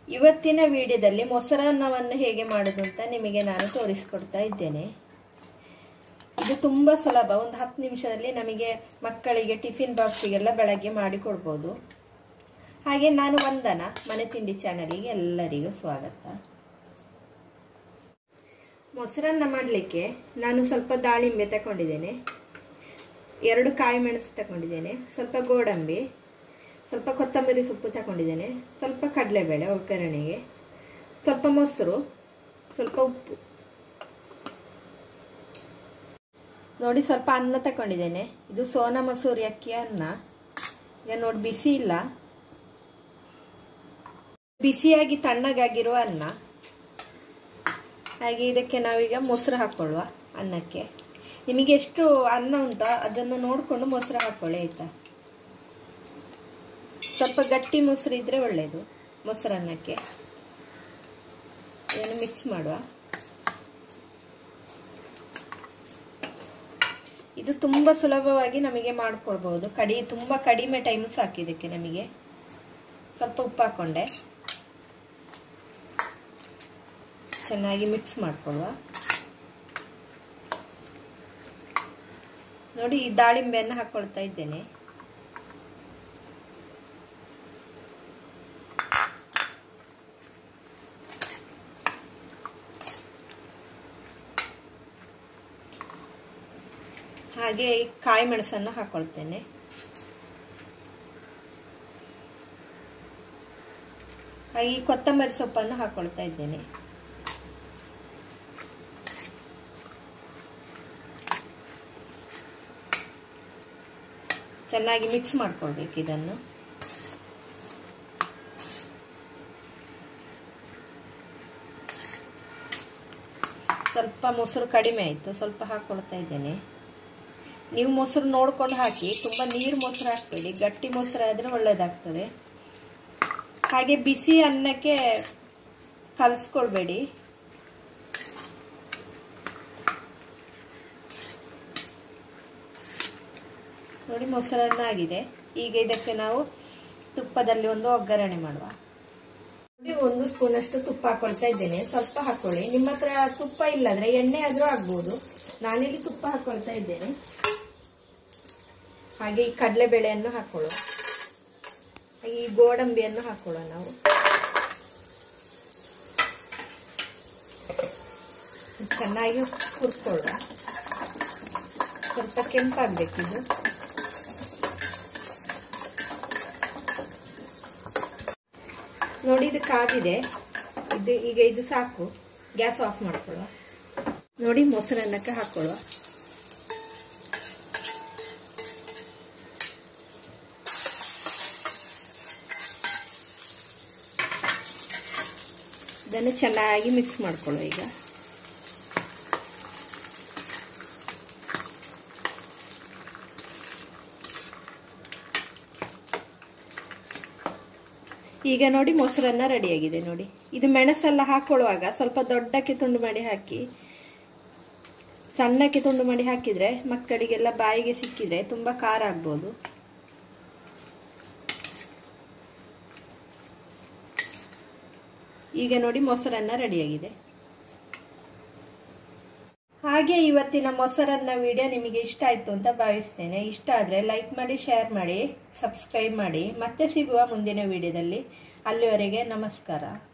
ಇವತ್ತಿನ ವಿಡಿಯೋದಲ್ಲಿ ಮೊಸರನ್ನವನ್ನು ಹೇಗೆ ಮಾಡೋದು ಅಂತ ನಿಮಗೆ ನಾನು ತೋರಿಸ್ಕೊಡ್ತಾ ಇದ್ದೇನೆ ಇದು ತುಂಬ ಸುಲಭ ಒಂದು ಹತ್ತು ನಿಮಿಷದಲ್ಲಿ ನಮಗೆ ಮಕ್ಕಳಿಗೆ ಟಿಫಿನ್ ಬಾಕ್ಸಿಗೆಲ್ಲ ಬೆಳಗ್ಗೆ ಮಾಡಿ ಕೊಡ್ಬೋದು ಹಾಗೆ ನಾನು ವಂದನ ಮನೆ ತಿಂಡಿ ಚಾನಲಿಗೆ ಎಲ್ಲರಿಗೂ ಸ್ವಾಗತ ಮೊಸರನ್ನ ಮಾಡಲಿಕ್ಕೆ ನಾನು ಸ್ವಲ್ಪ ದಾಳಿಂಬೆ ತಗೊಂಡಿದ್ದೇನೆ ಎರಡು ಕಾಯಿ ಮೆಣಸು ತಗೊಂಡಿದ್ದೇನೆ ಸ್ವಲ್ಪ ಗೋಡಂಬಿ ಸ್ವಲ್ಪ ಕೊತ್ತಂಬರಿ ಸೊಪ್ಪು ತಗೊಂಡಿದ್ದೇನೆ ಸ್ವಲ್ಪ ಕಡಲೆಬೇಳೆ ಒಗ್ಗರಣೆಗೆ ಸ್ವಲ್ಪ ಮೊಸರು ಸ್ವಲ್ಪ ಉಪ್ಪು ನೋಡಿ ಸ್ವಲ್ಪ ಅನ್ನ ತಗೊಂಡಿದ್ದೇನೆ ಇದು ಸೋನಾ ಮಸೂರಿ ಅಕ್ಕಿ ಅನ್ನ ಈಗ ನೋಡಿ ಬಿಸಿ ಇಲ್ಲ ಬಿಸಿಯಾಗಿ ತಣ್ಣಗಾಗಿರುವ ಅನ್ನ ಹಾಗೆ ಇದಕ್ಕೆ ನಾವೀಗ ಮೊಸರು ಹಾಕೊಳ್ಳುವ ಅನ್ನಕ್ಕೆ ನಿಮಗೆ ಎಷ್ಟು ಅನ್ನ ಉಂಟೋ ಅದನ್ನು ನೋಡಿಕೊಂಡು ಮೊಸರು ಹಾಕೊಳ್ಳಿ ಆಯ್ತಾ ಸ್ವಲ್ಪ ಗಟ್ಟಿ ಮೊಸರು ಇದ್ರೆ ಒಳ್ಳೆಯದು ಮೊಸರನ್ನಕ್ಕೆ ಇದನ್ನು ಮಿಕ್ಸ್ ಮಾಡುವ ಇದು ತುಂಬ ಸುಲಭವಾಗಿ ನಮಗೆ ಮಾಡ್ಕೊಳ್ಬಹುದು ಕಡಿ ತುಂಬ ಕಡಿಮೆ ಟೈಮ್ ಸಾಕು ಇದಕ್ಕೆ ನಮಗೆ ಸ್ವಲ್ಪ ಉಪ್ಪು ಹಾಕೊಂಡೆ ಚೆನ್ನಾಗಿ ಮಿಕ್ಸ್ ಮಾಡ್ಕೊಳ್ಳುವ ನೋಡಿ ಈ ದಾಳಿಂಬೆಯನ್ನು ಹಾಕೊಳ್ತಾ ಇದ್ದೇನೆ ಹಾಗೆ ಈ ಕಾಯಿ ಮೆಣಸನ್ನು ಹಾಕೊಳ್ತೇನೆ ಹಾಗೆ ಈ ಕೊತ್ತಂಬರಿ ಸೊಪ್ಪನ್ನು ಹಾಕೊಳ್ತಾ ಇದ್ದೇನೆ ಚೆನ್ನಾಗಿ ಮಿಕ್ಸ್ ಮಾಡ್ಕೊಳ್ಬೇಕು ಇದನ್ನು ಸ್ವಲ್ಪ ಮೊಸರು ಕಡಿಮೆ ಆಯಿತು ಸ್ವಲ್ಪ ಹಾಕ್ಕೊಳ್ತಾ ಇದ್ದೇನೆ ನೀವು ಮೊಸರು ನೋಡ್ಕೊಂಡು ಹಾಕಿ ತುಂಬ ನೀರು ಮೊಸರು ಹಾಕಬೇಡಿ ಗಟ್ಟಿ ಮೊಸರು ಆದರೆ ಒಳ್ಳೆಯದಾಗ್ತದೆ ಹಾಗೆ ಬಿಸಿ ಅನ್ನಕ್ಕೆ ಕಲಿಸ್ಕೊಳ್ಬೇಡಿ ನೋಡಿ ಮೊಸರನ್ನ ಆಗಿದೆ ಈಗ ಇದಕ್ಕೆ ನಾವು ತುಪ್ಪದಲ್ಲಿ ಒಂದು ಒಗ್ಗರಣೆ ಮಾಡುವ ನೋಡಿ ಒಂದು ಸ್ಪೂನ್ ಅಷ್ಟು ತುಪ್ಪ ಹಾಕೊಳ್ತಾ ಇದ್ದೇನೆ ಸ್ವಲ್ಪ ಹಾಕೊಳ್ಳಿ ನಿಮ್ಮ ಹತ್ರ ತುಪ್ಪ ಇಲ್ಲದ್ರೆ ಎಣ್ಣೆ ಆದ್ರೂ ಆಗ್ಬೋದು ನಾನಿಲ್ಲಿ ತುಪ್ಪ ಹಾಕೊಳ್ತಾ ಇದ್ದೇನೆ ಹಾಗೆ ಈ ಕಡಲೆಬೇಳೆಯನ್ನು ಹಾಕೊಳ್ಳುವ ಹಾಗೆ ಈ ಗೋಡಂಬಿಯನ್ನು ಹಾಕೊಳ್ಳುವ ನಾವು ಚೆನ್ನಾಗಿ ಹುರ್ಕೊಳ್ಳುವ ಸ್ವಲ್ಪ ಕೆಂಪಾಗಬೇಕಿದು ನೋಡಿ ಇದು ಕಾದಿದೆ ಇದು ಈಗ ಇದು ಸಾಕು ಗ್ಯಾಸ್ ಆಫ್ ಮಾಡ್ಕೊಳ್ಳುವ ನೋಡಿ ಮೊಸರನ್ನಕ್ಕೆ ಹಾಕೊಳ್ಳುವ ಇದನ್ನು ಚೆನ್ನಾಗಿ ಮಿಕ್ಸ್ ಮಾಡ್ಕೊಳ್ಳುವ ಈಗ ಈಗ ನೋಡಿ ಮೊಸರನ್ನ ರೆಡಿಯಾಗಿದೆ ನೋಡಿ ಇದು ಮೆಣಸೆಲ್ಲ ಹಾಕೊಳ್ಳುವಾಗ ಸ್ವಲ್ಪ ದೊಡ್ಡಕ್ಕೆ ತುಂಡು ಮಾಡಿ ಹಾಕಿ ಸಣ್ಣಕ್ಕೆ ತುಂಡು ಮಾಡಿ ಹಾಕಿದ್ರೆ ಮಕ್ಕಳಿಗೆಲ್ಲ ಬಾಯಿಗೆ ಸಿಕ್ಕಿದ್ರೆ ತುಂಬ ಖಾರ ಆಗ್ಬೋದು ಈಗ ನೋಡಿ ಮೊಸರನ್ನ ರೆಡಿಯಾಗಿದೆ ಹಾಗೆ ಇವತ್ತಿನ ಮೊಸರನ್ನ ವಿಡಿಯೋ ನಿಮಗೆ ಇಷ್ಟ ಆಯ್ತು ಅಂತ ಭಾವಿಸ್ತೇನೆ ಇಷ್ಟ ಆದರೆ ಲೈಕ್ ಮಾಡಿ ಶೇರ್ ಮಾಡಿ ಸಬ್ಸ್ಕ್ರೈಬ್ ಮಾಡಿ ಮತ್ತೆ ಸಿಗುವ ಮುಂದಿನ ವಿಡಿಯೋದಲ್ಲಿ ಅಲ್ಲಿವರೆಗೆ ನಮಸ್ಕಾರ